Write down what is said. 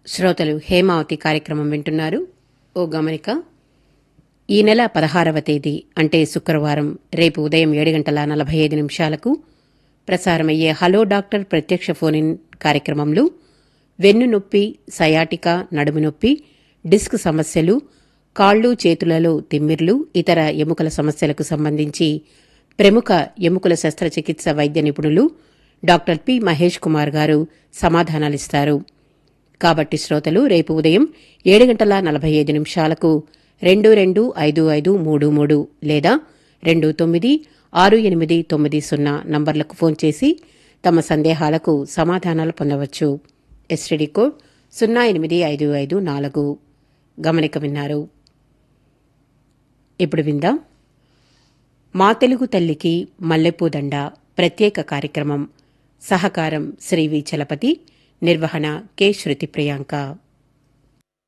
శ్రోతలు హేమావతి కార్యక్రమం వింటున్నారు ఓ గమనిక ఈ నెల పదహారవ తేదీ అంటే శుక్రవారం రేపు ఉదయం ఏడు గంటల నలభై ఐదు నిమిషాలకు ప్రసారమయ్యే హలో డాక్టర్ ప్రత్యక్ష ఫోన్ ఇన్ కార్యక్రమంలో వెన్ను నొప్పి సయాటిక నడుము నొప్పి డిస్క్ సమస్యలు కాళ్ళు చేతులలో తిమ్మిర్లు ఇతర ఎముకల సమస్యలకు సంబంధించి ప్రముఖ ఎముకల శస్త్రచికిత్స వైద్య నిపుణులు డాక్టర్ పి మహేష్ కుమార్ గారు సమాధానాలిస్తారు కాబట్టి శ్రోతలు రేపు ఉదయం ఏడు గంటల నలభై ఐదు నిమిషాలకు రెండు రెండు ఐదు ఐదు మూడు మూడు లేదా రెండు తొమ్మిది ఆరు ఎనిమిది తొమ్మిది సున్నా నంబర్లకు ఫోన్ చేసి తమ సందేహాలకు సమాధానాలు పొందవచ్చు ఎస్టీడీ కోడ్ సున్నా ఎనిమిది ఐదు ఐదు నాలుగు గమనిక విన్నారు ఇప్పుడు విందాం మా తెలుగు తల్లికి మల్లెపూదండ ప్రత్యేక కార్యక్రమం సహకారం శ్రీ వి చలపతి నిర్వహణ కె శృతి ప్రియాంక